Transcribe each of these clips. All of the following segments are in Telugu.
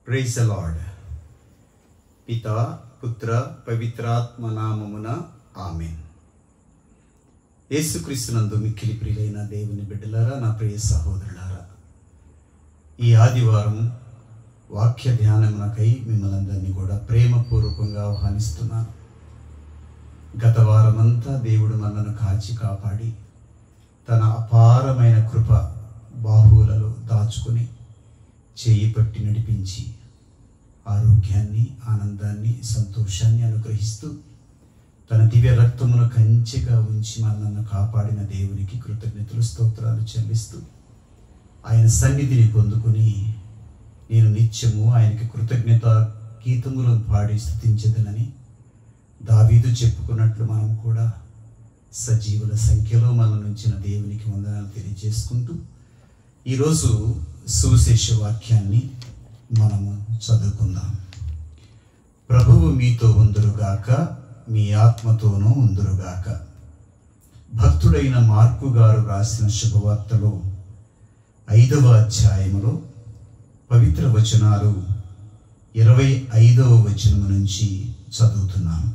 ప్రైజ్ లార్డ్ పిత పుత్ర పవిత్రాత్మ నామమున ఆమెన్ యేసుక్రీస్తునందు మిక్కిలి ప్రియులైన దేవుని బిడ్డలారా నా ప్రియ సహోదరులారా ఈ ఆదివారం వాక్య ధ్యానమునకై మిమ్మల్ని అందరినీ కూడా ప్రేమపూర్వకంగా ఆహ్వానిస్తున్నాను గత వారమంతా దేవుడు మనను కాచి కాపాడి తన అపారమైన కృప బాహువులలో దాచుకుని చేయి పట్టి నడిపించి ఆరోగ్యాన్ని ఆనందాన్ని సంతోషాన్ని అనుగ్రహిస్తూ తన దివ్య రక్తమును కంచెగా ఉంచి మనల్ని కాపాడిన దేవునికి కృతజ్ఞతలు స్తోత్రాలు చెల్లిస్తూ ఆయన సన్నిధిని పొందుకుని నేను నిత్యము ఆయనకి కృతజ్ఞత గీతములను పాడి స్థుతించదనని దావీదు చెప్పుకున్నట్లు మనం కూడా సజీవుల సంఖ్యలో మనం ఉంచిన దేవునికి వందనాలు తెలియజేసుకుంటూ ఈరోజు సువిశేష వాక్యాన్ని మనము చదువుకుందాం ప్రభువు మీతో ఉందురుగాక మీ ఆత్మతోనూ ఉందురుగాక భక్తుడైన మార్కు గారు రాసిన శుభవార్తలో ఐదవ అధ్యాయములో పవిత్ర వచనాలు ఇరవై ఐదవ వచనము నుంచి చదువుతున్నాను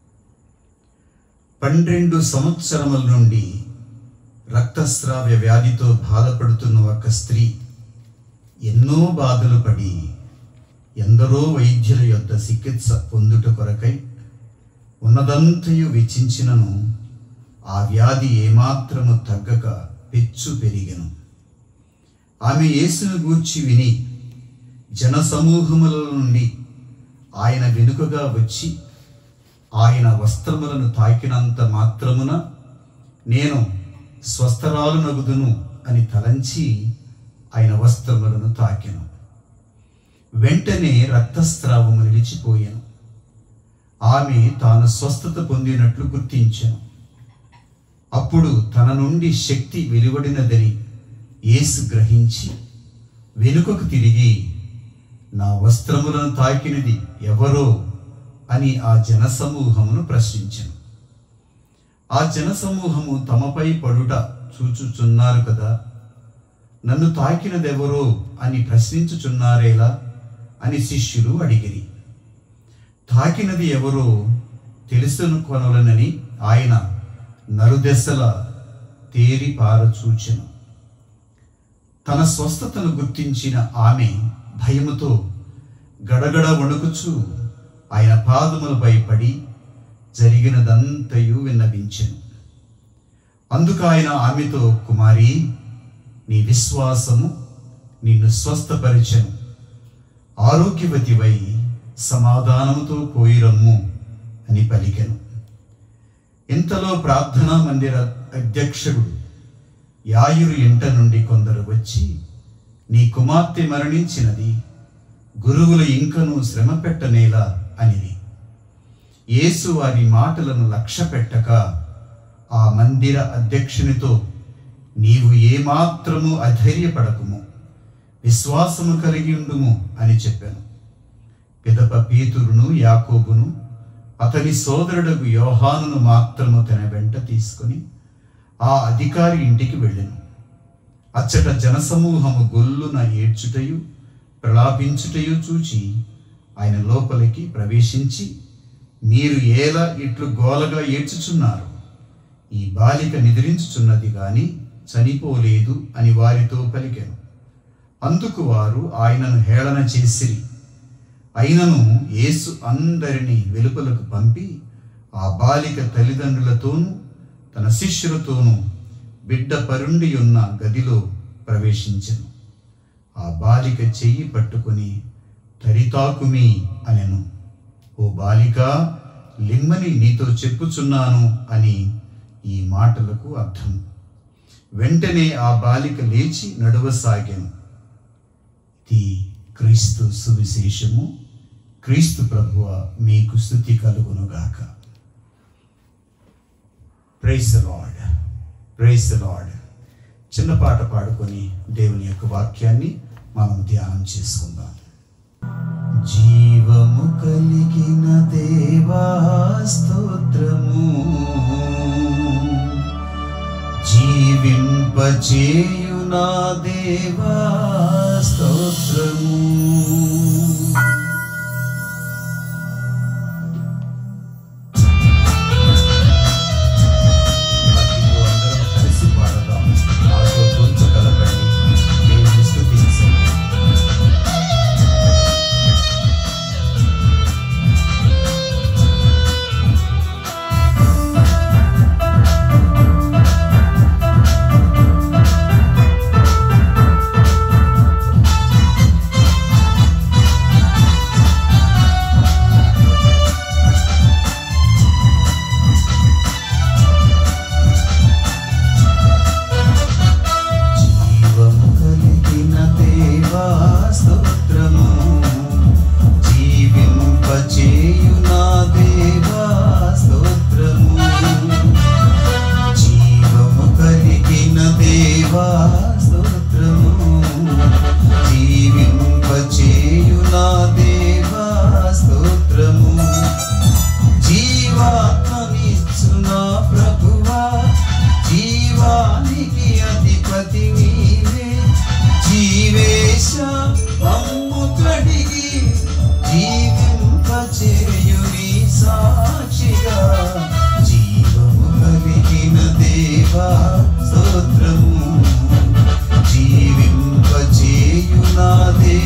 పన్నెండు సంవత్సరముల నుండి రక్తస్రావ్య వ్యాధితో బాధపడుతున్న ఒక స్త్రీ ఎన్నో బాధలు పడి ఎందరో వైద్యుల యొద్ద చికిత్స పొందుట కొరకై ఉన్నదంతయు వెచ్చించినను ఆ వ్యాధి ఏమాత్రము తగ్గక పెచ్చు పెరిగెను ఆమె యేసును గూర్చి విని జనసమూహముల నుండి ఆయన వెనుకగా వచ్చి ఆయన వస్త్రములను తాకినంత మాత్రమున నేను స్వస్థరాలునగుదును అని తలంచి ఆయన వస్త్రములను తాకెను వెంటనే రక్తస్రావము నిలిచిపోయాను ఆమె తాను స్వస్థత పొందినట్లు గుర్తించాను అప్పుడు తన నుండి శక్తి వెలువడినదని యేసు గ్రహించి వెనుకకు తిరిగి నా వస్త్రములను తాకినది ఎవరో అని ఆ జనసమూహమును ప్రశ్నించాను ఆ జనసమూహము తమపై పడుట చూచుచున్నారు కదా నన్ను తాకినదెవరో అని ప్రశ్నించుచున్నారేలా అని శిష్యులు అడిగిరి తాకినది ఎవరో తెలుసును కొనలనని ఆయన నలుదెసల తేరి పారచూచెను తన స్వస్థతను గుర్తించిన ఆమె భయముతో గడగడ వణుకుచూ ఆయన పాదములపై పడి జరిగినదంతయు విన్నవించెను అందుకు ఆయన ఆమెతో కుమారి నీ విశ్వాసము నిన్ను స్వస్థపరిచెను ఆరోగ్యవతివై సమాధానముతో పోయిరమ్ము అని పలికెను ఇంతలో ప్రార్థనా మందిర అధ్యక్షుడు యాయురు ఇంట నుండి కొందరు వచ్చి నీ కుమార్తె మరణించినది గురువులు ఇంకను శ్రమ పెట్టనేలా అనిది యేసు వారి మాటలను లక్ష్య పెట్టక ఆ మందిర అధ్యక్షునితో నీవు ఏమాత్రము అధైర్యపడకుము విశ్వాసము కలిగి ఉండుము అని చెప్పాను పిదప పీతురును యాకోబును అతని సోదరుడకు యోహానును మాత్రము తన వెంట తీసుకుని ఆ అధికారి ఇంటికి వెళ్ళాను అచ్చట జనసమూహము గొల్లున ఏడ్చుటయు ప్రలాపించుటయు చూచి ఆయన లోపలికి ప్రవేశించి మీరు ఏలా ఇట్లు గోలగా ఏడ్చుచున్నారు ఈ బాలిక నిద్రించుచున్నది గాని చనిపోలేదు అని వారితో పలికెను అందుకు వారు ఆయనను హేళన చేసిరి అయినను యేసు అందరినీ వెలుపలకు పంపి ఆ బాలిక తల్లిదండ్రులతోనూ తన శిష్యులతోనూ బిడ్డ పరుండి ఉన్న గదిలో ప్రవేశించెను ఆ బాలిక చెయ్యి పట్టుకొని తరితాకుమి అనెను ఓ బాలిక లిమ్మని నీతో చెప్పుచున్నాను అని ఈ మాటలకు అర్థం వెంటనే ఆ బాలిక లేచి నడువసాగాను ఇది క్రీస్తు సువిశేషము క్రీస్తు ప్రభువ మీకు స్థుతి కలుగునుగాక ప్రైస్ లార్డ్ ప్రైస్ లార్డ్ చిన్న పాట పాడుకొని దేవుని యొక్క వాక్యాన్ని మనం ధ్యానం చేసుకుందాం జీవము కలిగిన దేవా స్తోత్రము జీవింపచేయునా దేవా స్తోత్రము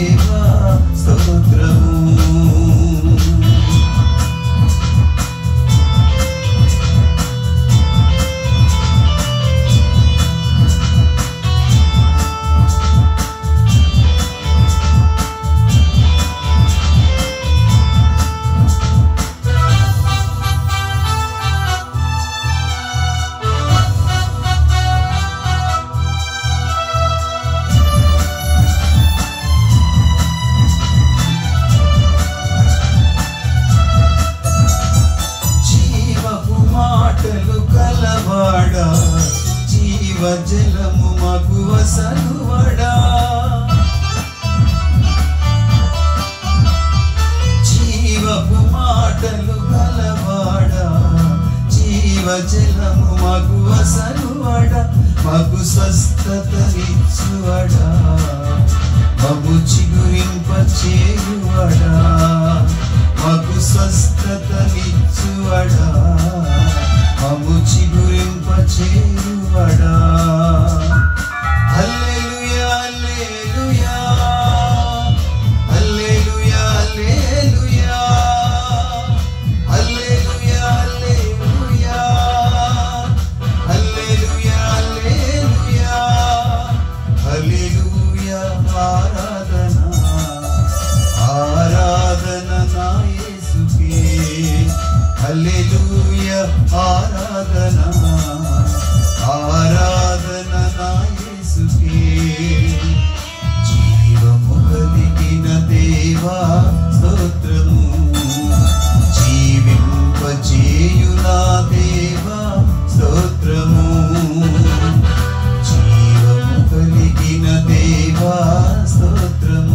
దేవా స్తోత్రము జీవపు మాటలు కలవాడా జీవ జలము మగువ సరువడా జీవపు మాటలు కలవాడా జీవ జలము మగువ సరువడా మగు స్వస్థతనిచ్చువడా మగు చిగురింప చేయువడా మగు స్వస్థతనిచ్చువడా మగు చిగురింప చేయువడా హల్లెలూయా హల్లెలూయా హల్లెలూయా హల్లెలూయా హల్లెలూయా హల్లెలూయా హల్లెలూయా హల్లెలూయా ఆరాధన ఆరాధన నా యేసుకే హల్లెలూయా ఆరాధన ఆరాధన నా యేసుకే జీవము కలిగిన దేవా స్తోత్రము జీవింపజేయు నా దేవా స్తోత్రము జీవము కలిగిన దేవా స్తోత్రము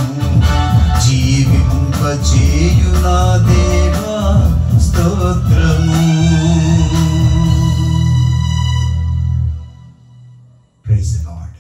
జీవింపజేయు నా దేవా స్తోత్రము ప్రైజ్ లార్డ్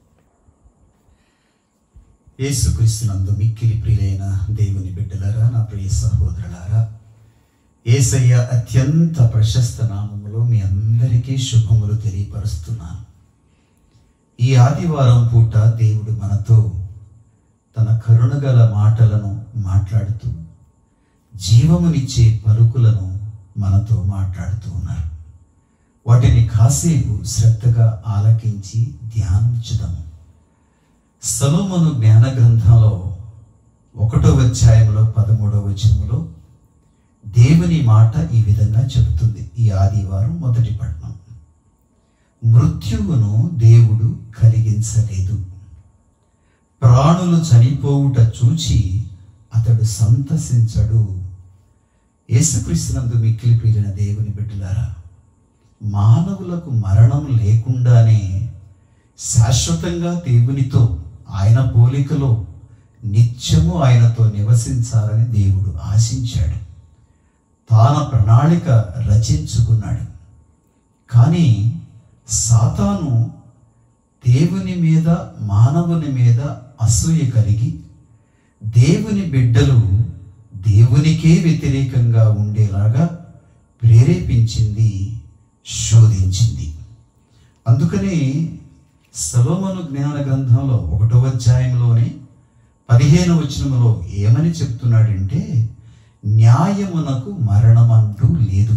యేసుక్రీస్తునందు మిక్కిలి ప్రియులైన దేవుని బిడ్డలారా నా ప్రియ సహోదరులారా ఏసయ్య అత్యంత ప్రశస్త నామములో మీ అందరికీ శుభములు తెలియపరుస్తున్నాను ఈ ఆదివారం పూట దేవుడు మనతో తన కరుణగల మాటలను మాట్లాడుతూ జీవమునిచ్చే పలుకులను మనతో మాట్లాడుతూ ఉన్నారు వాటిని కాసేపు శ్రద్ధగా ఆలకించి ధ్యానించుదాము సలోమను జ్ఞాన గ్రంథంలో ఒకటో అధ్యాయంలో పదమూడవ వచనములో దేవుని మాట ఈ విధంగా చెబుతుంది ఈ ఆదివారం మొదటి పట్నం మృత్యువును దేవుడు కలిగించలేదు ప్రాణులు చనిపోవుట చూచి అతడు సంతసించడు యేసుక్రీస్తునందు మిక్కిలి ప్రియులైన దేవుని బిడ్డలారా మానవులకు మరణం లేకుండానే శాశ్వతంగా దేవునితో ఆయన పోలికలో నిత్యము ఆయనతో నివసించాలని దేవుడు ఆశించాడు తాన ప్రణాళిక రచించుకున్నాడు కానీ సాతాను దేవుని మీద మానవుని మీద అసూయ కలిగి దేవుని బిడ్డలు దేవునికే వ్యతిరేకంగా ఉండేలాగా ప్రేరేపించింది శోధించింది అందుకని సలోమను జ్ఞాన గ్రంథంలో ఒకటో అధ్యాయంలోని పదిహేను వచనములో ఏమని చెప్తున్నాడంటే న్యాయమునకు మరణమంటూ లేదు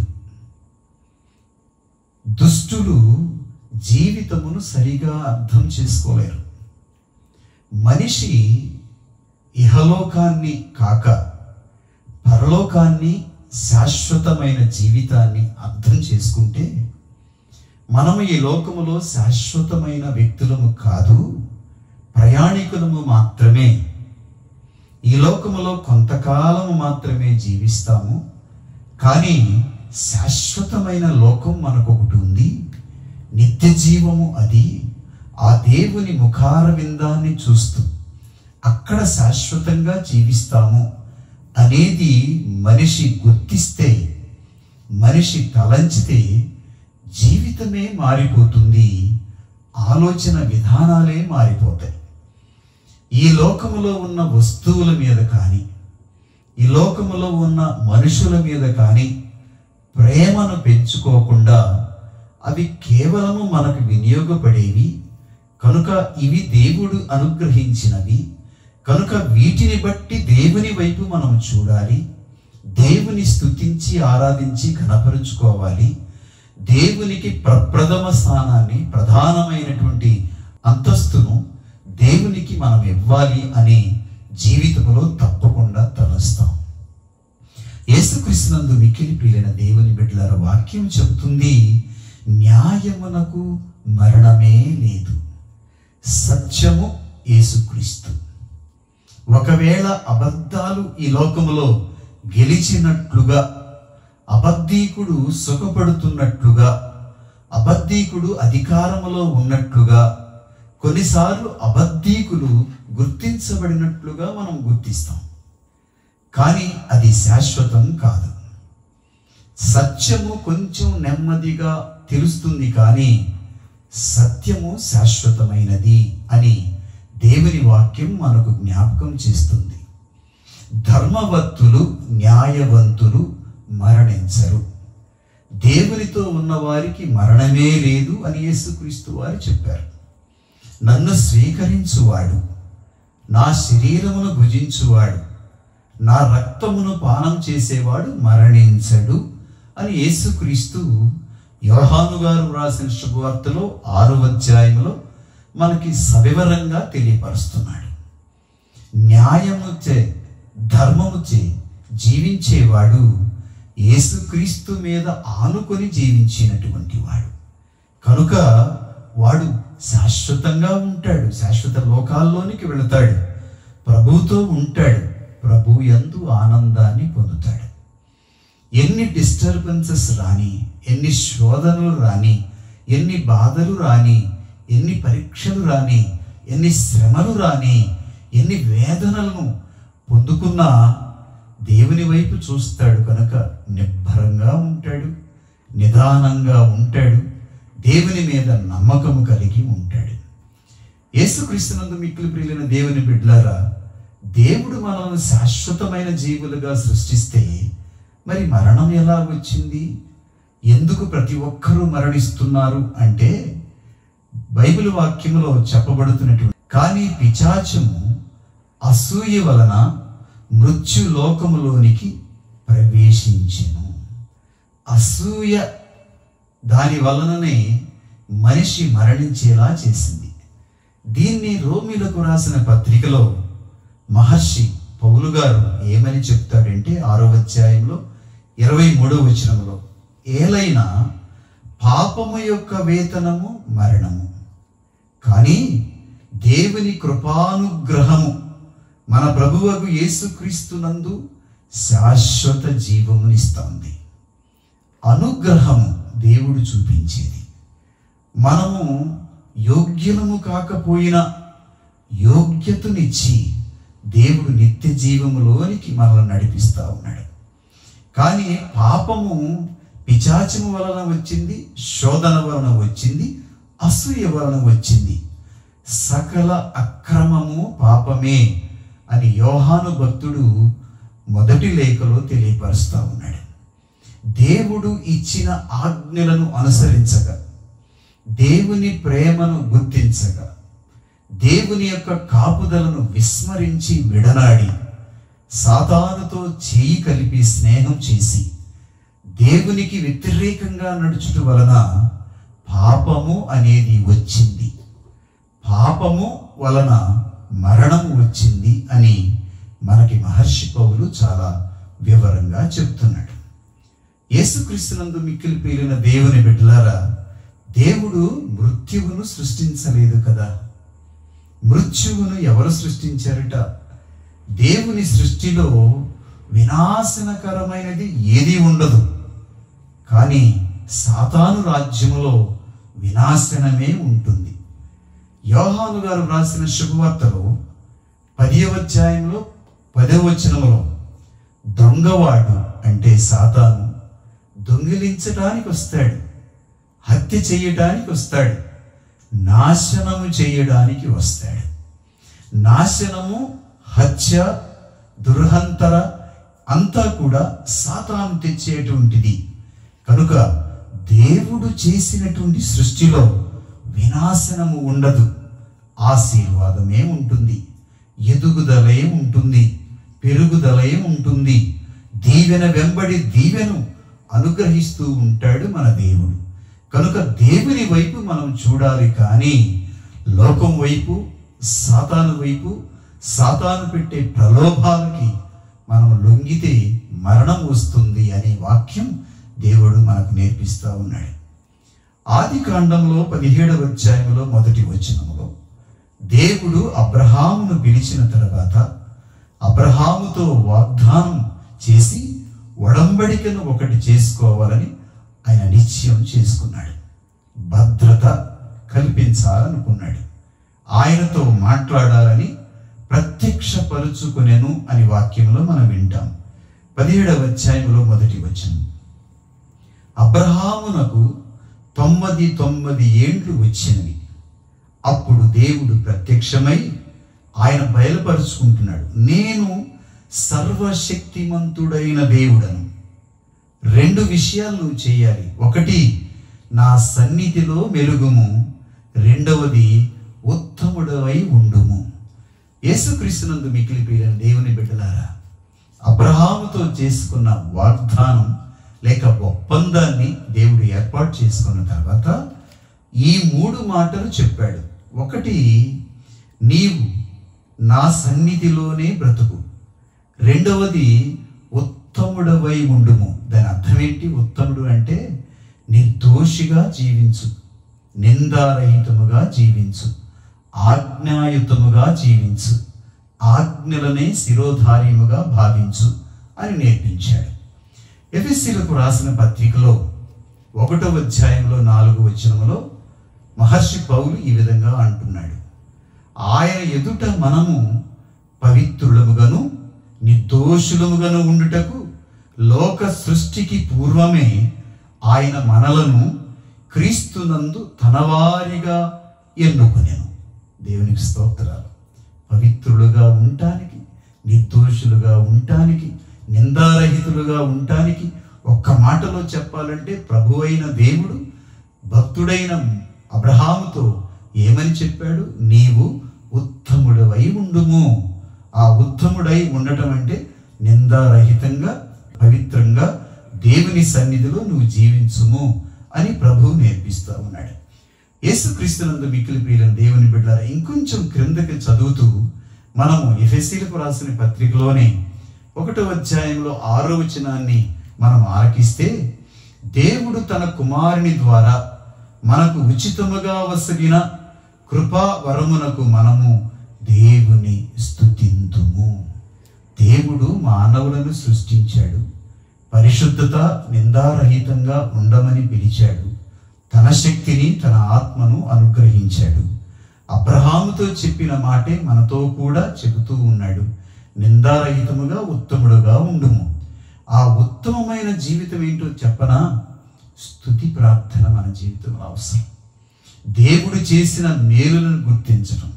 దుష్టులు జీవితమును సరిగా అర్థం చేసుకోలేరు మనిషి ఇహలోకాన్ని కాక పరలోకాన్ని శాశ్వతమైన జీవితాన్ని అర్థం చేసుకుంటే మనము ఈ లోకములో శాశ్వతమైన వ్యక్తులము కాదు ప్రయాణికులము మాత్రమే ఈ లోకములో కొంతకాలము మాత్రమే జీవిస్తాము కానీ శాశ్వతమైన లోకం మనకు ఒకటి ఉంది నిత్య జీవము అది ఆ దేవుని ముఖార విందాన్ని చూస్తూ అక్కడ శాశ్వతంగా జీవిస్తాము అనేది మనిషి గుర్తిస్తే మనిషి తలంచితే జీవితమే మారిపోతుంది ఆలోచన విధానాలే మారిపోతాయి ఈ లోకములో ఉన్న వస్తువుల మీద కానీ ఈ లోకములో ఉన్న మనుషుల మీద కానీ ప్రేమను పెంచుకోకుండా అవి కేవలము మనకు వినియోగపడేవి కనుక ఇవి దేవుడు అనుగ్రహించినవి కనుక వీటిని బట్టి దేవుని వైపు మనం చూడాలి దేవుని స్తుతించి ఆరాధించి ఘనపరుచుకోవాలి దేవునికి ప్రప్రథమ స్థానాన్ని ప్రధానమైనటువంటి అంతస్తును దేవునికి మనం ఇవ్వాలి అని జీవితంలో తప్పకుండా తలస్తాం యేసుక్రీస్తునందు మిక్కిలి ప్రియులైన దేవుని బిడ్డలార వాక్యం చెబుతుంది న్యాయమునకు మరణమే లేదు సత్యము యేసుక్రీస్తు ఒకవేళ అబద్ధాలు ఈ లోకములో గెలిచినట్లుగా అబద్ధీకుడు సుఖపడుతున్నట్లుగా అబద్ధీకుడు అధికారములో ఉన్నట్లుగా కొన్నిసార్లు అబద్ధీకులు గుర్తించబడినట్లుగా మనం గుర్తిస్తాం కానీ అది శాశ్వతం కాదు సత్యము కొంచెం నెమ్మదిగా తెలుస్తుంది కానీ సత్యము శాశ్వతమైనది అని దేవుని వాక్యం మనకు జ్ఞాపకం చేస్తుంది ధర్మవంతులు న్యాయవంతులు మరణించరు దేవునితో ఉన్నవారికి మరణమే లేదు అని యేసుక్రీస్తు వారు చెప్పారు నన్ను స్వీకరించువాడు నా శరీరమును భుజించువాడు నా రక్తమును పానం చేసేవాడు మరణించడు అని యేసుక్రీస్తు యోహాను గారు వ్రాసిన శుభవార్తలో ఆరు అధ్యాయంలో మనకి సవివరంగా తెలియపరుస్తున్నాడు న్యాయము చే ధర్మము చే జీవించేవాడు యేసుక్రీస్తు మీద ఆనుకొని జీవించినటువంటి వాడు కనుక వాడు శాశ్వతంగా ఉంటాడు శాశ్వత లోకాల్లోనికి వెళతాడు ప్రభువుతో ఉంటాడు ప్రభు యందు ఆనందాన్ని పొందుతాడు ఎన్ని డిస్టర్బెన్సెస్ రాని ఎన్ని శోధనలు రాని ఎన్ని బాధలు రాని ఎన్ని పరీక్షలు రాని ఎన్ని శ్రమలు రాని ఎన్ని వేదనలను పొందుకున్నా దేవుని వైపు చూస్తాడు కనుక నిబ్బరంగా ఉంటాడు నిదానంగా ఉంటాడు దేవుని మీద నమ్మకము కలిగి ఉంటాడు యేసుక్రీస్తునందు మిక్కులు ప్రియులైన దేవుని బిడ్డలారా దేవుడు మనల్ని శాశ్వతమైన జీవులుగా సృష్టిస్తే మరి మరణం ఎలా వచ్చింది ఎందుకు ప్రతి ఒక్కరూ మరణిస్తున్నారు అంటే బైబిల్ వాక్యములో చెప్పబడుతున్నటువంటి కానీ పిచాచము అసూయ వలన మృత్యు లోకములోనికి ప్రవేశించెను అసూయ దాని వలననే మనిషి మరణించేలా చేసింది దీన్ని రోమిలకు రాసిన పత్రికలో మహర్షి పౌలు గారు ఏమని చెప్తాడంటే ఆరో అధ్యాయంలో ఇరవై మూడో వచనంలో ఏలైనా పాపము యొక్క వేతనము మరణము కానీ దేవుని కృపానుగ్రహము మన ప్రభువకు యేసుక్రీస్తునందు శాశ్వత జీవమునిస్తోంది అనుగ్రహము దేవుడు చూపించేది మనము యోగ్యులము కాకపోయినా యోగ్యతనిచ్చి దేవుడు నిత్య జీవములోనికి మనల్ని నడిపిస్తా ఉన్నాడు కానీ పాపము పిచాచము వలన వచ్చింది శోధన వలన వచ్చింది అసూయ వలన వచ్చింది సకల అక్రమము పాపమే అని యోహాను భక్తుడు మొదటి లేఖలో తెలియపరుస్తా ఉన్నాడు దేవుడు ఇచ్చిన ఆజ్ఞలను అనుసరించగా దేవుని ప్రేమను గుర్తించగా దేవుని యొక్క కాపుదలను విస్మరించి విడనాడి సాతానుతో చేయి కలిపి స్నేహం చేసి దేవునికి వ్యతిరేకంగా నడుచుట వలన పాపము అనేది వచ్చింది పాపము వలన మరణము వచ్చింది అని మనకి మహర్షి పౌలు చాలా వివరంగా చెప్తున్నాడు యేసుక్రీస్తునందు మిక్కిలి పేలిన దేవుని బిడ్డలారా దేవుడు మృత్యువును సృష్టించలేదు కదా మృత్యువును ఎవరు సృష్టించారట దేవుని సృష్టిలో వినాశనకరమైనది ఏది ఉండదు కానీ సాతాను రాజ్యములో వినాశనమే ఉంటుంది యోహాను గారు వ్రాసిన శుభవార్తలో పదివ అధ్యాయంలో పదవ వచనములో దొంగవాడు అంటే సాతాను దొంగిలించడానికి వస్తాడు హత్య చేయడానికి వస్తాడు నాశనము చేయడానికి వస్తాడు నాశనము హత్య దుర్హంతర అంతా కూడా సాతాను తెచ్చేటువంటిది కనుక దేవుడు చేసినటువంటి సృష్టిలో వినాశనము ఉండదు ఆశీర్వాదమే ఉంటుంది ఎదుగుదల దీవెన వెంబడి దీవెను అనుగ్రహిస్తూ ఉంటాడు మన దేవుడు కనుక దేవుని వైపు మనం చూడాలి కానీ లోకం వైపు సాతాను వైపు సాతాను పెట్టే ప్రలోభాలకి మనం లొంగితే మరణం వస్తుంది అనే వాక్యం దేవుడు మనకు నేర్పిస్తూ ఉన్నాడు ఆది కాండంలో పదిహేడవ అధ్యాయంలో మొదటి వచనంలో దేవుడు అబ్రహామును పిలిచిన తర్వాత అబ్రహాముతో వాగ్దానం చేసి ఒడంబడికను ఒకటి చేసుకోవాలని ఆయన నిశ్చయం చేసుకున్నాడు భద్రత కల్పించాలనుకున్నాడు ఆయనతో మాట్లాడాలని ప్రత్యక్షపరుచుకునేను అని వాక్యంలో మనం వింటాం పదిహేడవ అధ్యాయంలో మొదటి వచనం అబ్రహామునకు తొమ్మిది తొమ్మిది ఏండ్లు వచ్చినవి అప్పుడు దేవుడు ప్రత్యక్షమై ఆయన బయలుపరుచుకుంటున్నాడు నేను సర్వశక్తిమంతుడైన దేవుడను రెండు విషయాలు నువ్వు చేయాలి ఒకటి నా సన్నిధిలో మెలుగుము రెండవది ఉత్తముడవై ఉండుము యేసుక్రీస్తునందు మికిలి ప్రియులైన దేవుని బిడ్డలారా అబ్రహాముతో చేసుకున్న వాగ్దానం లేక ఒప్పందాన్ని దేవుడు ఏర్పాటు చేసుకున్న తర్వాత ఈ మూడు మాటలు చెప్పాడు ఒకటి నీవు నా సన్నిధిలోనే బ్రతుకు రెండవది ఉత్తముడవై ఉండుము దాని అర్థం ఏంటి ఉత్తముడు అంటే నిర్దోషిగా జీవించు నిందారహితముగా జీవించు ఆజ్ఞాయుతముగా జీవించు ఆజ్ఞలనే శిరోధార్యముగా భావించు అని నేర్పించాడు ఎఫ్ఎస్సీలకు రాసిన పత్రికలో ఒకటో అధ్యాయంలో నాలుగు వచనములో మహర్షి పౌలు ఈ విధంగా అంటున్నాడు ఆయన ఎదుట మనము పవిత్రులముగాను నిర్దోషులముగాను ఉండుటకు లోక సృష్టికి పూర్వమే ఆయన మనలను క్రీస్తునందు తనవారిగా ఎన్నుకొనెను దేవునికి స్తోత్రాలు పవిత్రులుగా ఉండటానికి నిర్దోషులుగా ఉండటానికి నిందారహితులుగా ఉండటానికి ఒక్క మాటలో చెప్పాలంటే ప్రభు అయిన దేవుడు భక్తుడైన అబ్రహాముతో ఏమని చెప్పాడు నీవు ఉత్తముడవై ఉండుము ఆ ఉత్తముడై ఉండటం అంటే నిందారహితంగా పవిత్రంగా దేవుని సన్నిధిలో నువ్వు జీవించుము అని ప్రభువు నేర్పిస్తూ ఉన్నాడు యేసుక్రీస్తునందు మిక్కిలి ప్రియులైన దేవుని బిడ్డారా ఇంకొంచెం క్రిందకి చదువుతూ మనము ఎఫెసీలకు రాసిన పత్రికలోనే ఒకటో అధ్యాయంలో ఆరో వచనాన్ని మనం ఆలకిస్తే దేవుడు తన కుమారుని ద్వారా మనకు ఉచితముగా వసగిన కృపా వరమునకు మనము దేవుని స్తుతింతుము దేవుడు మానవులను సృష్టించాడు పరిశుద్ధత నిందారహితంగా ఉండమని పిలిచాడు తన శక్తిని తన ఆత్మను అనుగ్రహించాడు అబ్రహాముతో చెప్పిన మాటే మనతో కూడా చెబుతూ ఉన్నాడు నిందారహితముగా ఉత్తముడుగా ఉండుము ఆ ఉత్తమమైన జీవితం ఏంటో చెప్పనా స్తుతి ప్రార్థన మన జీవితంలో అవసరం దేవుడు చేసిన మేలులను గుర్తించడం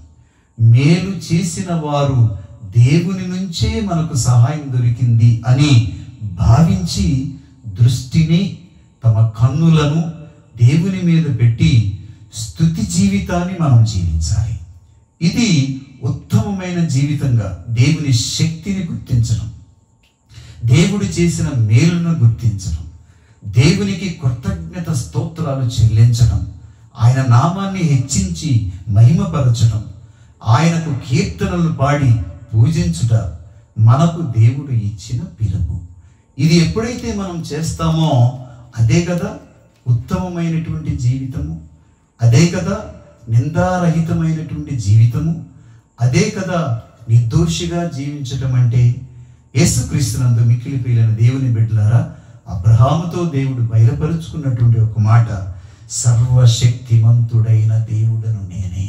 మేలు చేసిన వారు దేవుని నుంచే మనకు సహాయం దొరికింది అని భావించి దృష్టిని తమ కన్నులను దేవుని మీద పెట్టి స్థుతి జీవితాన్ని మనం జీవించాలి ఇది ఉత్తమమైన జీవితంగా దేవుని శక్తిని గుర్తించడం దేవుడు చేసిన మేలును గుర్తించడం దేవునికి కృతజ్ఞత స్తోత్రాలు చెల్లించడం ఆయన నామాన్ని హెచ్చించి మహిమపరచడం ఆయనకు కీర్తనలు పాడి పూజించుట మనకు దేవుడు ఇచ్చిన పిలుపు ఇది ఎప్పుడైతే మనం చేస్తామో అదే కదా ఉత్తమమైనటువంటి జీవితము అదే కదా నిందారహితమైనటువంటి జీవితము అదే కదా నిర్దోషిగా జీవించటం అంటే యేసుక్రీస్తునందు మిక్కిలి ప్రియులైన దేవుని బిడ్డలారా అబ్రహాముతో దేవుడు బయలుపరుచుకున్నటువంటి ఒక మాట సర్వశక్తిమంతుడైన దేవుడను నేనే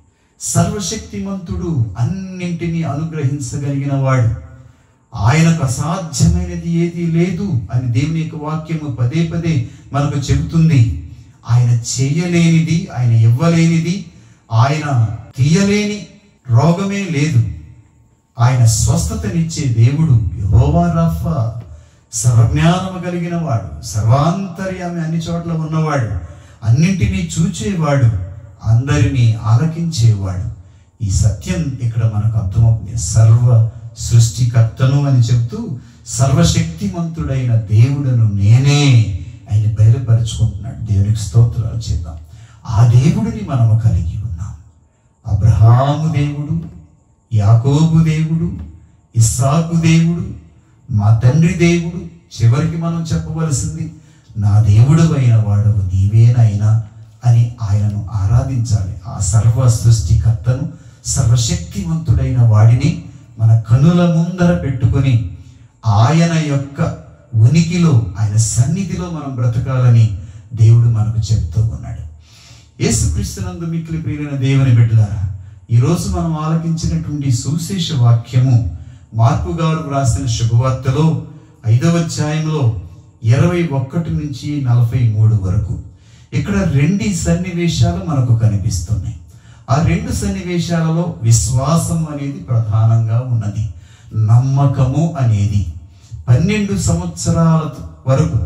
సర్వశక్తిమంతుడు అన్నింటినీ అనుగ్రహించగలిగిన వాడు ఆయనకు అసాధ్యమైనది ఏది లేదు అని దేవుని యొక్క వాక్యము పదే పదే మనకు చెబుతుంది ఆయన చేయలేనిది ఆయన ఇవ్వలేనిది ఆయన తీయలేని రోగమే లేదు ఆయన స్వస్థతనిచ్చే దేవుడు యెహోవా రఫా సర్వజ్ఞానము కలిగిన వాడు సర్వాంతర్యామి అన్ని చోట్ల ఉన్నవాడు అన్నింటినీ చూచేవాడు అందరినీ ఆలకించేవాడు ఈ సత్యం ఇక్కడ మనకు అర్థమవుతుంది సర్వ సృష్టికర్తను అని చెప్తూ సర్వశక్తిమంతుడైన దేవుడను నేనే ఆయన బయలుపరుచుకుంటున్నాడు దేవునికి స్తోత్రాలు చేద్దాం ఆ దేవుడిని మనము కలిగి ఉన్నాం అబ్రహాము దేవుడు యాకోబు దేవుడు ఇస్సాకు దేవుడు మా తండ్రి దేవుడు చివరికి మనం చెప్పవలసింది నా దేవుడు అయిన వాడవు నీవేనైనా అని ఆయనను ఆరాధించాలి ఆ సర్వ సృష్టికర్తను సర్వశక్తివంతుడైన వాడిని మన కనుల ముందర పెట్టుకొని ఆయన యొక్క ఉనికిలో ఆయన సన్నిధిలో మనం బ్రతకాలని దేవుడు మనకు చెప్తూ ఉన్నాడు యేసుక్రీస్తునందు మిక్కిలి ప్రియులైన దేవుని బిడ్డలారా ఈరోజు మనం ఆలకించినటువంటి సువిశేష వాక్యము మార్పు గారు రాసిన శుభవార్తలో ఐదవ అధ్యాయంలో ఇరవై ఒక్కటి నుంచి నలభై మూడు వరకు ఇక్కడ రెండు సన్నివేశాలు మనకు కనిపిస్తున్నాయి ఆ రెండు సన్నివేశాలలో విశ్వాసం అనేది ప్రధానంగా ఉన్నది నమ్మకము అనేది పన్నెండు సంవత్సరాల వరకు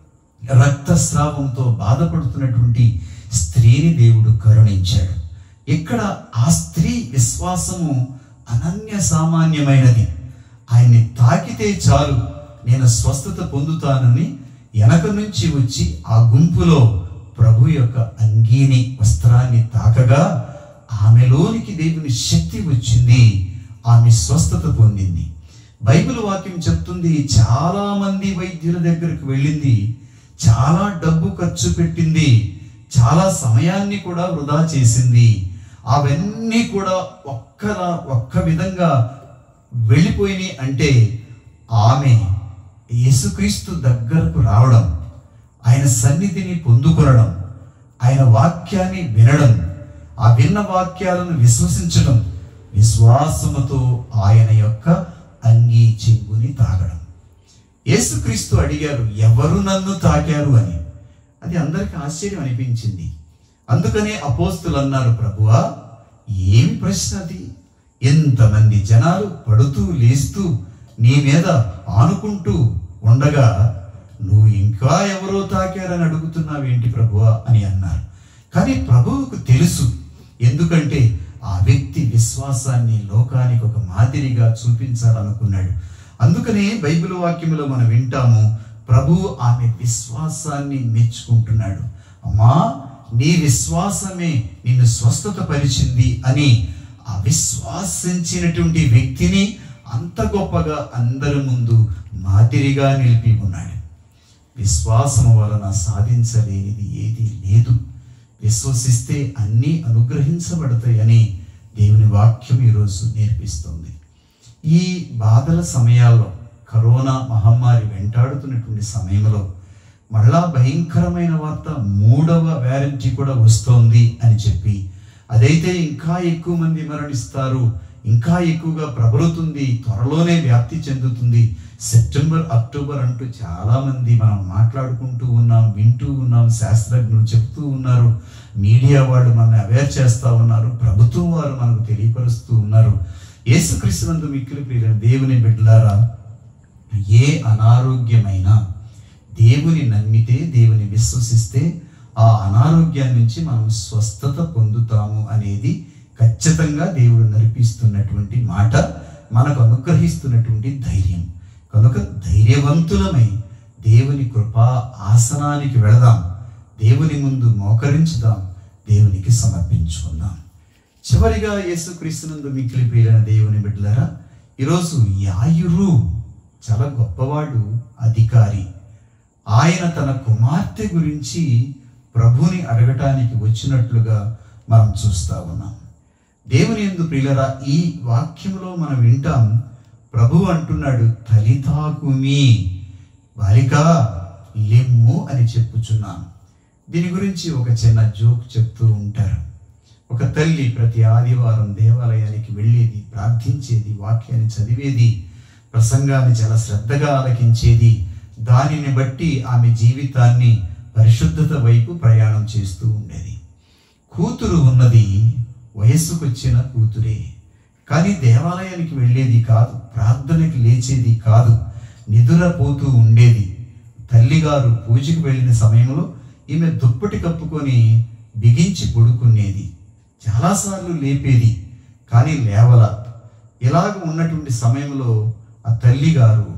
రక్తస్రావంతో బాధపడుతున్నటువంటి స్త్రీని దేవుడు కరుణించాడు ఇక్కడ ఆ స్త్రీ విశ్వాసము అనన్య సామాన్యమైనది ఆయన్ని తాకితే చాలు నేను స్వస్థత పొందుతానని వెనక నుంచి వచ్చి ఆ గుంపులో ప్రభు యొక్క అంగీని వస్త్రాన్ని తాకగా ఆమెలోనికి దేవుని శక్తి వచ్చింది ఆమె స్వస్థత పొందింది బైబిల్ వాక్యం చెప్తుంది చాలా మంది వైద్యుల దగ్గరకు వెళ్ళింది చాలా డబ్బు ఖర్చు పెట్టింది చాలా సమయాన్ని కూడా వృధా చేసింది అవన్నీ కూడా ఒక్కలా ఒక్క విధంగా వెళ్ళిపోయినాయి అంటే ఆమె యేసుక్రీస్తు దగ్గరకు రావడం ఆయన సన్నిధిని పొందుకొనడం ఆయన వాక్యాన్ని వినడం ఆ విన్న వాక్యాలను విశ్వసించడం విశ్వాసముతో ఆయన యొక్క అంగీ చెంగుని తాగడం యేసుక్రీస్తు అడిగారు ఎవరు నన్ను తాకారు అని అది అందరికి ఆశ్చర్యం అనిపించింది అందుకనే అపోస్తులు అన్నారు ప్రభువా ఏమి ప్రశ్న అది ఎంతమంది జనాలు పడుతూ లేస్తూ నీ మీద ఆనుకుంటూ ఉండగా నువ్వు ఇంకా ఎవరో తాకారని అడుగుతున్నావేంటి ప్రభువా అని అన్నారు కానీ ప్రభువుకు తెలుసు ఎందుకంటే ఆ వ్యక్తి విశ్వాసాన్ని లోకానికి ఒక మాదిరిగా చూపించాలనుకున్నాడు అందుకనే బైబిల్ వాక్యములో మనం వింటాము ప్రభు ఆమె విశ్వాసాన్ని మెచ్చుకుంటున్నాడు అమ్మా నీ విశ్వాసమే నిన్ను స్వస్థత పరిచింది అని ఆ విశ్వాసించినటువంటి వ్యక్తిని అంత గొప్పగా అందరి ముందు మాదిరిగా నిలిపి ఉన్నాడు విశ్వాసము వలన సాధించలేనిది ఏది లేదు విశ్వసిస్తే అన్నీ అనుగ్రహించబడతాయని దేవుని వాక్యం ఈరోజు నేర్పిస్తుంది ఈ బాధల సమయాల్లో కరోనా మహమ్మారి వెంటాడుతున్నటువంటి సమయంలో మళ్ళా భయంకరమైన వార్త మూడవ వ్యారంటీ కూడా వస్తోంది అని చెప్పి అదైతే ఇంకా ఎక్కువ మంది మరణిస్తారు ఇంకా ఎక్కువగా ప్రబలుతుంది త్వరలోనే వ్యాప్తి చెందుతుంది సెప్టెంబర్ అక్టోబర్ అంటూ చాలా మంది మనం మాట్లాడుకుంటూ ఉన్నాం వింటూ ఉన్నాం శాస్త్రజ్ఞులు చెప్తూ ఉన్నారు మీడియా వాళ్ళు మనల్ని అవేర్ చేస్తూ ఉన్నారు ప్రభుత్వం వారు మనకు తెలియపరుస్తూ ఉన్నారు యేసుక్రీస్తునందు మిక్కిలి ప్రియులైన దేవుని బిడ్డలారా ఏ అనారోగ్యమైన దేవుని నమ్మితే దేవుని విశ్వసిస్తే ఆ అనారోగ్యం నుంచి మనం స్వస్థత పొందుతాము అనేది ఖచ్చితంగా దేవుడు నడిపిస్తున్నటువంటి మాట మనకు అనుగ్రహిస్తున్నటువంటి ధైర్యం కనుక ధైర్యవంతులమై దేవుని కృపా ఆసనానికి వెళదాం దేవుని ముందు మోకరించుదాం దేవునికి సమర్పించుకుందాం చివరిగా యేసుక్రీస్తునందు మిక్కిలి ప్రియులైన దేవుని బిడ్డలారా ఈరోజు యాయురు చాలా గొప్పవాడు అధికారి ఆయన తన కుమార్తె గురించి ప్రభుని అడగటానికి వచ్చినట్లుగా మనం చూస్తా ఉన్నాం దేవుని ఎందు ప్రియులరా ఈ వాక్యంలో మనం వింటాం ప్రభు అంటున్నాడు తలితాకుమి బాలిక లెమ్ము అని చెప్పుచున్నాను దీని గురించి ఒక చిన్న జోక్ చెప్తూ ఉంటారు ఒక తల్లి ప్రతి ఆదివారం దేవాలయానికి వెళ్ళేది ప్రార్థించేది వాక్యాన్ని చదివేది ప్రసంగాన్ని చాలా శ్రద్ధగా ఆలకించేది దానిని బట్టి ఆమె జీవితాన్ని పరిశుద్ధత వైపు ప్రయాణం చేస్తూ ఉండేది కూతురు ఉన్నది వయస్సుకొచ్చిన కూతురే కానీ దేవాలయానికి వెళ్ళేది కాదు ప్రార్థనకి లేచేది కాదు నిదురపోతూ ఉండేది తల్లిగారు పూజకి వెళ్ళిన సమయంలో ఈమె దుప్పటి కప్పుకొని బిగించి పడుకునేది చాలాసార్లు లేపేది కానీ లేవల ఇలాగ ఉన్నటువంటి సమయంలో ఆ తల్లిగారు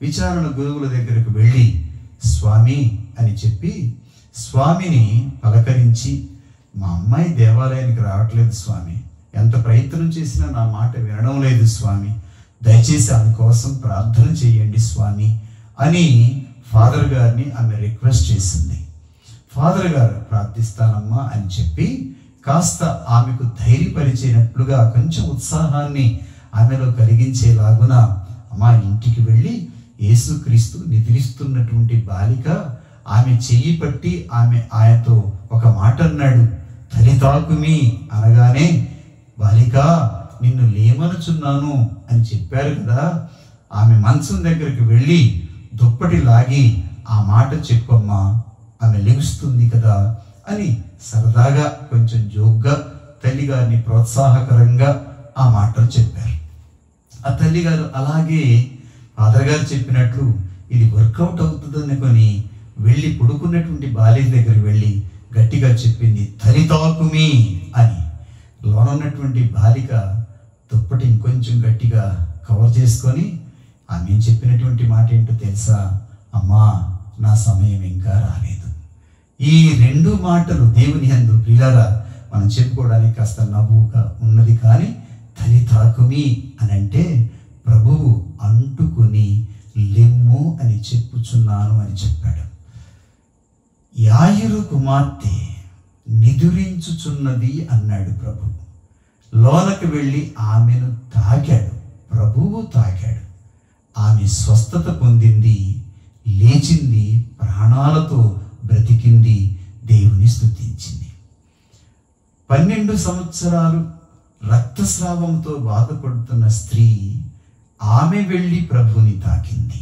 విచారణ గురువుల దగ్గరకు వెళ్ళి స్వామి అని చెప్పి స్వామిని పలకరించి మా అమ్మాయి దేవాలయానికి రావట్లేదు స్వామి ఎంత ప్రయత్నం చేసినా నా మాట వినడం లేదు స్వామి దయచేసి ఆమె కోసం ప్రార్థన చేయండి స్వామి అని ఫాదర్ గారిని ఆమె రిక్వెస్ట్ చేసింది ఫాదర్ గారు ప్రార్థిస్తానమ్మా అని చెప్పి కాస్త ఆమెకు ధైర్యపరిచేటట్లుగా కొంచెం ఉత్సాహాన్ని ఆమెలో కలిగించేలాగున అమ్మా ఇంటికి వెళ్ళి యేసుక్రీస్తు నిద్రిస్తున్నటువంటి బాలిక ఆమె చెయ్యి పట్టి ఆమె ఆయనతో ఒక మాట అన్నాడు తలితాకుమి అనగానే బాలిక నిన్ను లేమనుచున్నాను అని చెప్పారు కదా ఆమె మంచం దగ్గరికి వెళ్ళి దుప్పటి లాగి ఆ మాట చెప్పమ్మా ఆమె లెగుస్తుంది కదా అని సరదాగా కొంచెం జోగ్గా తల్లిగారిని ప్రోత్సాహకరంగా ఆ మాటలు చెప్పారు ఆ తల్లిగారు అలాగే ఫాదర్ గారు చెప్పినట్లు ఇది వర్కౌట్ అవుతుందని కొని వెళ్ళి పడుకున్నటువంటి బాలిక దగ్గరికి వెళ్ళి గట్టిగా చెప్పింది తలితాకుమి అని లోనున్నటువంటి బాలిక దుప్పటి ఇంకొంచెం గట్టిగా కవర్ చేసుకొని ఆమె చెప్పినటువంటి మాట ఏంటో తెలుసా అమ్మా నా సమయం ఇంకా రాలేదు ఈ రెండు మాటలు దేవుని అందు ప్రియారా మనం చెప్పుకోవడానికి కాస్త నవ్వుగా ఉన్నది కానీ తలితాకుమి అని అంటే ప్రభువు అంటుకుని లెమ్ము అని చెప్పుచున్నాను అని చెప్పాడు యాయురు కుమార్తె నిదురించుచున్నది అన్నాడు ప్రభు లోనకి వెళ్ళి ఆమెను తాకాడు ప్రభువు తాకాడు ఆమె స్వస్థత పొందింది లేచింది ప్రాణాలతో బ్రతికింది దేవుని స్తుతించింది పన్నెండు సంవత్సరాలు రక్తస్రావంతో బాధపడుతున్న స్త్రీ ఆమె వెళ్ళి ప్రభుని తాకింది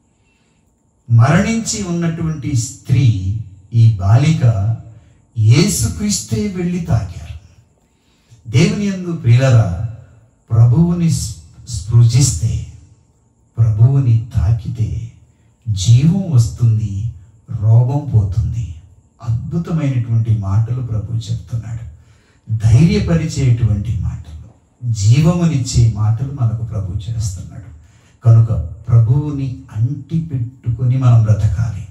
మరణించి ఉన్నటువంటి స్త్రీ ఈ బాలిక యేసుక్రీస్తే వెళ్ళి తాకారు దేవుని యందు ప్రియులరా ప్రభువుని స్పృశిస్తే ప్రభువుని తాకితే జీవం వస్తుంది రోగం పోతుంది అద్భుతమైనటువంటి మాటలు ప్రభు చెప్తున్నాడు ధైర్యపరిచేటువంటి మాటలు జీవమునిచ్చే మాటలు మనకు ప్రభు చేస్తున్నాడు కనుక ప్రభువుని అంటి పెట్టుకొని మనం బ్రతకాలి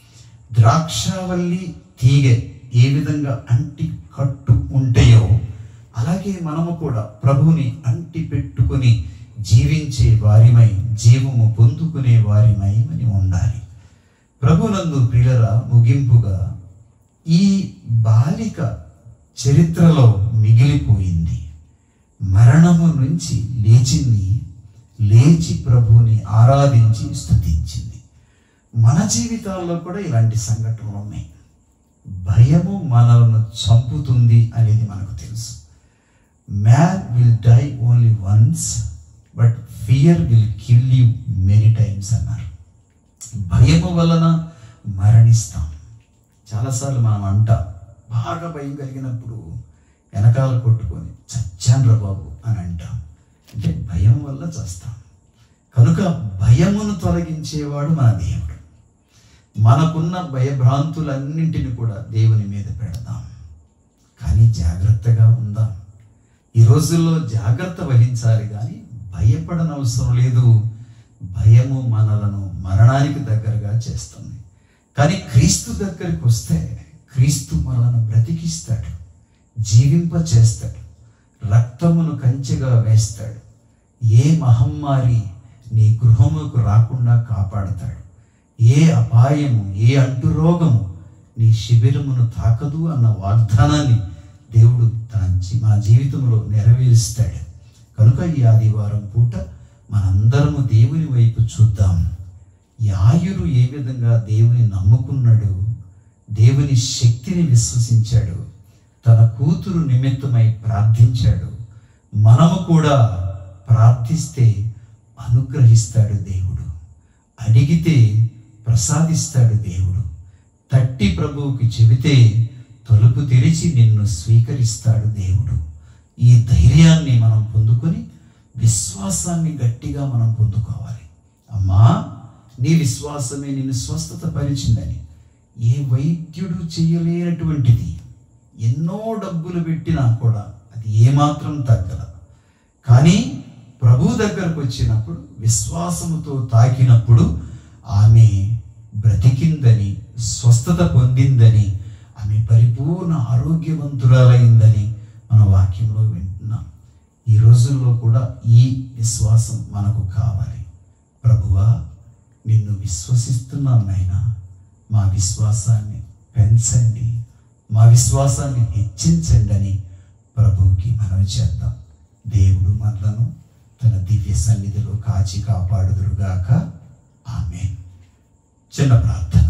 ద్రాక్షావల్లి తీగె ఏ విధంగా అంటి కట్టు ఉంటాయో అలాగే మనము కూడా ప్రభువుని అంటి పెట్టుకొని జీవించే వారిమై జీవము పొందుకునే వారిమై అని ఉండాలి ప్రభునందు ప్రియుల ముగింపుగా ఈ బాలిక చరిత్రలో మిగిలిపోయింది మరణము నుంచి లేచింది లేచి ప్రభువుని ఆరాధించి స్తుతించింది మన జీవితాల్లో కూడా ఇలాంటి సంఘటనలు ఉన్నాయి భయము మనలను చంపుతుంది అనేది మనకు తెలుసు man will die only once but fear will kill you many times అన్నారు భయము వలన మరణిస్తాం చాలాసార్లు మనం అంటాం బాగా భయం కలిగినప్పుడు వెనకాల కొట్టుకొని చచ్చాన్రా బాబు అని అంటాం అంటే భయం వల్ల చస్తాం కనుక భయమును తొలగించేవాడు మన దేవుడు మనకున్న భయభ్రాంతులన్నింటిని కూడా దేవుని మీద పెడదాం కానీ జాగ్రత్తగా ఉందాం ఈ రోజుల్లో జాగ్రత్త వహించాలి కానీ భయపడనవసరం లేదు భయము మనలను మరణానికి దగ్గరగా చేస్తుంది కానీ క్రీస్తు దగ్గరికి వస్తే క్రీస్తు మనలను బ్రతికిస్తాడు జీవింప చేస్తాడు రక్తమును కంచెగా వేస్తాడు ఏ మహమ్మారి నీ గృహముకు రాకుండా కాపాడతాడు ఏ అపాయము ఏ అంటు రోగము నీ శిబిరమును తాకదు అన్న వాగ్దానాన్ని దేవుడు తన జీ- మా జీవితంలో నెరవేరుస్తాడు కనుక ఈ ఆదివారం పూట మనందరము దేవుని వైపు చూద్దాం యాయురు ఏ విధంగా దేవుని నమ్ముకున్నాడు దేవుని శక్తిని విశ్వసించాడు తన కూతురు నిమిత్తమై ప్రార్థించాడు మనము కూడా ప్రార్థిస్తే అనుగ్రహిస్తాడు దేవుడు అడిగితే ప్రసాదిస్తాడు దేవుడు తట్టి ప్రభువుకి చెబితే తలుపు తెరిచి నిన్ను స్వీకరిస్తాడు దేవుడు ఈ ధైర్యాన్ని మనం పొందుకొని విశ్వాసాన్ని గట్టిగా మనం పొందుకోవాలి అమ్మా నీ విశ్వాసమే నిన్ను స్వస్థత పరిచిందని ఏ వైద్యుడు చేయలేనటువంటిది ఎన్నో డబ్బులు పెట్టినా కూడా అది ఏమాత్రం తగ్గదు కానీ ప్రభు దగ్గరకు వచ్చినప్పుడు విశ్వాసముతో తాకినప్పుడు ఆమె బ్రతికిందని స్వస్థత పొందిందని ఆమె పరిపూర్ణ ఆరోగ్యవంతురాలైందని మన వాక్యంలో వింటున్నాం ఈ రోజుల్లో కూడా ఈ విశ్వాసం మనకు కావాలి ప్రభువా నిన్ను విశ్వసిస్తున్నాం నాయనా మా విశ్వాసాన్ని పెంచండి మా విశ్వాసాన్ని హెచ్చించండి అని ప్రభువుకి మనవి చేద్దాం దేవుడు మనలను తన దివ్య సన్నిధిలో కాచి కాపాడుదురుగాక ఆమె చిన్న ప్రార్థన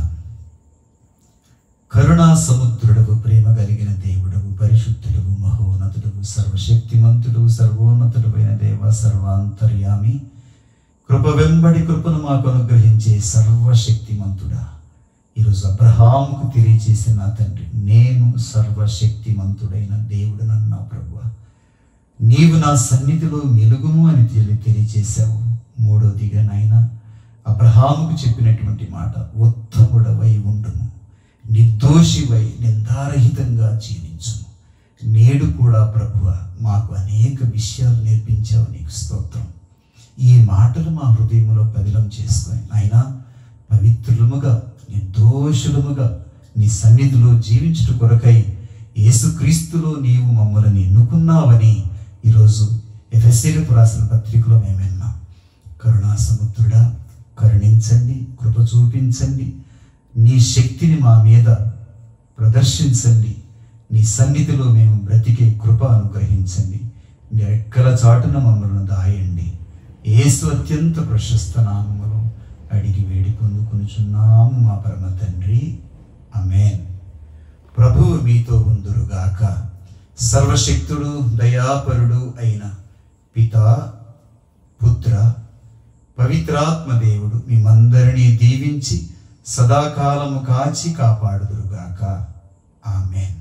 కరుణా సముద్రుడవు ప్రేమ కలిగిన దేవుడవు పరిశుద్ధుడవు మహోన్నతుడవు సర్వశక్తిమంతుడు సర్వోన్నతుడమైన దేవ సర్వాంతర్యామి కృప వెంబడి కృపను మాకు అనుగ్రహించే సర్వశక్తిమంతుడా ఈరోజు అబ్రహాముకు తెలియచేసిన నా తండ్రి నేను సర్వశక్తిమంతుడైన దేవుడనన్నా ప్రభు నీవు నా సన్నిధిలో మెలుగుము అని తెలి తెలియచేశావు మూడోదిగా నాయన అబ్రహాముకు చెప్పినటువంటి మాట ఉత్తముడవై ఉండుము నిర్దోషివై నిందారహితంగా జీవించుము నేడు కూడా ప్రభువ మాకు అనేక విషయాలు నేర్పించావు నీకు స్తోత్రం ఈ మాటలు మా హృదయంలో పదిలం చేసుకొని నాయన పవిత్రులముగా నిర్దోషులముగా నీ సన్నిధిలో జీవించుట కొరకై యేసుక్రీస్తులో నీవు మమ్మల్ని ఎన్నుకున్నావని ఈరోజు ఎఫ్ఎస్సీలకు రాసిన పత్రికలో మేము విన్నాం కరుణా సముద్రుడా కరుణించండి కృప చూపించండి నీ శక్తిని మా మీద ప్రదర్శించండి నీ సన్నిధిలో మేము బ్రతికే కృప అనుగ్రహించండి నీ రెక్కల చాటున మమ్మల్ని దాయండి ఏసు అత్యంత ప్రశస్త నామములో అడిగి వేడి పొందుకొనుచున్నాము మా పరమ తండ్రి అమేన్ ప్రభువు మీతో ఉందురుగాక సర్వశక్తుడు దయాపరుడు అయిన పిత పుత్ర పవిత్రాత్మ దేవుడు మిమ్మందరినీ దీవించి సదాకాలము కాచి కాపాడుదురుగాక ఆమెన్